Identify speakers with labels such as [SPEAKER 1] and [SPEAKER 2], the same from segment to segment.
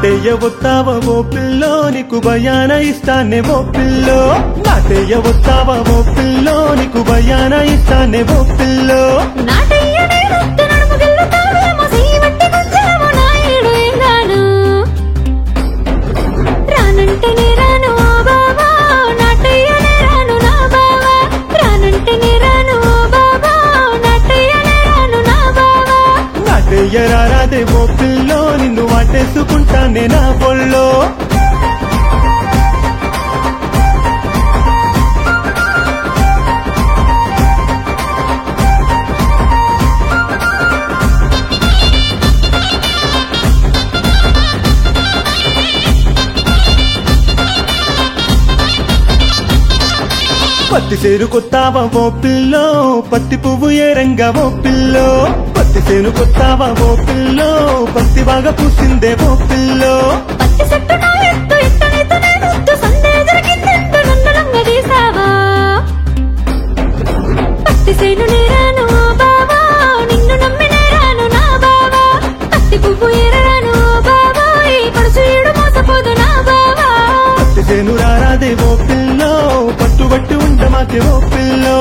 [SPEAKER 1] నాటయ్య వస్తావా ఓ పిల్లో నీకు భయాన ఇస్తానే ఓ పిల్లో నాటయ్య వస్తావా ఓ పిల్లో నీకు భయాన ఇస్తానే ఓ పిల్లో
[SPEAKER 2] నాటయ్య నేనొత్తే నడుము గిల్లుతావేమో, చెయ్యి పట్టి గుంజేమో నాయుడు ఏంగాను. రానంటేనే రాను ఓ బావా, నాటయ్యనే రాను నా బావా. రానంటేనే రాను ఓ బావా, నాటయ్యనే రాను నా బావా.
[SPEAKER 1] నాటయ్య రారాదే ఓ పిల్లో నిన్ను వాటేసుకుంటానే నా పొల్లో పత్తి సేరు కొత్తావా ఓ పిల్లో పత్తి పువ్వు ఏ రంగా ఓ పిల్లో పత్తి సేను కొత్తావా ఓ పిల్లో పత్తి బాగా పూసిందే ఓ పిల్లో
[SPEAKER 2] పత్తి చెట్టు నా ఎత్తు, ఎత్తనైతే నేనొద్దు, సందే జరిగిందెందు నన్ను లొంగదీశావా? పత్తి సేను నేరాను ఓ బావా, నిన్ను నమ్మి నేరాను నా బావా. పత్తి పువ్వు ఏరరాను ఓ బావా, ఈ పడుచు ఈడు మోసపోదు నా బావా.
[SPEAKER 1] పత్తి సేను రారాదే ఓ పిల్లో పట్టుబట్టి ఉండ మాకే ఓ పిల్లో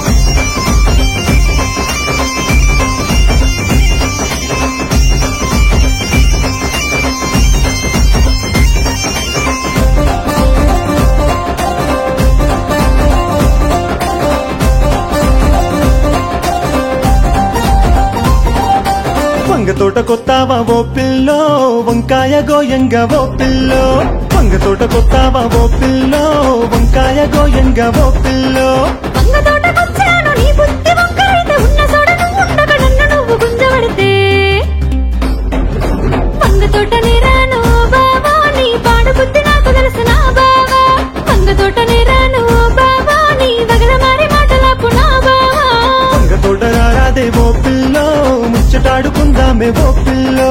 [SPEAKER 1] వంగ తోట కొత్తావా ఓ పిల్లో వంకాయ గోయంగా ఓ పిల్లో వంగ తోట కొత్తావా ఓ పిల్లో వంకాయ గోయంగా ఓ పిల్లో
[SPEAKER 2] వంగ తోటకొచ్చాను, నీ బుద్ధి వంకరైతే ఉన్న చోట నువ్వుండగా నన్ను నువ్వు గుంజబడితే. వంగ తోట నేరాను ఓ బావా, నీ పాడు బుద్ధి నాకు తెలుసు నా బావా. వంగ తోట నేరాను ఓ బావా, నీ వగల మారి మాటలాపు నా బావా.
[SPEAKER 1] వంగ తోట రారాదే ఓ పిల్లో ముచ్చటాడుకుందామే ఓ పిల్లో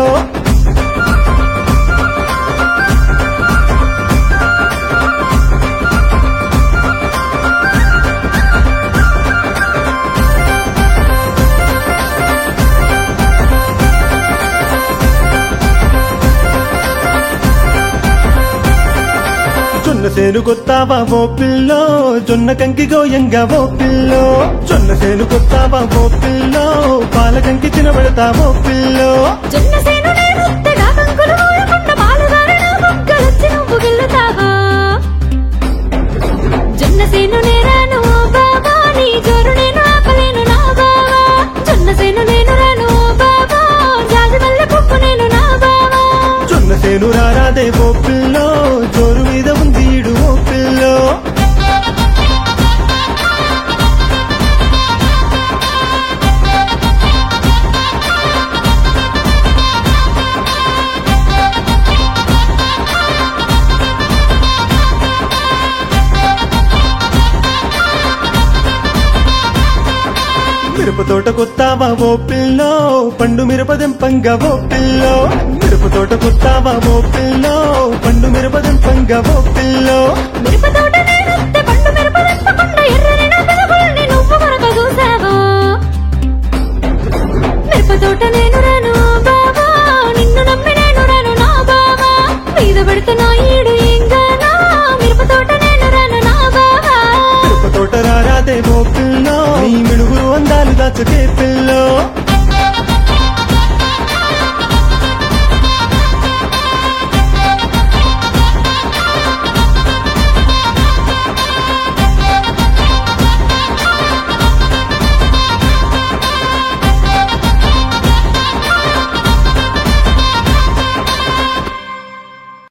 [SPEAKER 1] జొన్న సేను కొత్తావా ఓ పిల్లో జొన్న కంకి గోయంగా ఓ పిల్లో జొన్న సేను కొత్తావా ఓ పిల్లో పాల కంకి తినబడతా ఓ పిల్లో
[SPEAKER 2] జొన్న సేను నేనొత్తగా కంకులు మోయకుండా పాలుగారే నా మొగ్గలొచ్చి నువ్వు గిల్లుతావా? జొన్న సేను నేరాను ఓ బావా, నీ జోరు నేను ఆపలేను నా బావా. జొన్న సేను నేను రాను ఓ బావా, జాజి మల్లె పువ్వు నేను నా బావా.
[SPEAKER 1] జొన్న సేను రారాదే ఓ పిల్లో జోరు మీద ఉంది ఈడు ఓ పిల్లో మిరప తోట కొత్తావా ఓ పిల్లో పండు మిరప దెంపంగా ఓ పిల్లో మిరప తోట కొత్తావా ఓ పిల్లో పండు మిరప దెంపంగా ఓ పిల్లో
[SPEAKER 2] మిరప తోట నేనొత్తే పండు మిరప తెంపకుండా ఎర్రని నా పెదవుల్ని నువ్వు మరొక చూసావా? మిరప తోట నేను రాను ఓ బావా, నిన్ను నమ్మి నేను రాను నా బావా. మీద పెడుతున్నా ఈడు ఏంగానా, మిరప తోట నేను రాను నా బావా.
[SPEAKER 1] మిరప తోట రారాదే ఓ పిల్లో నీ మిడుగురు అందాలు దాచకే పిల్లో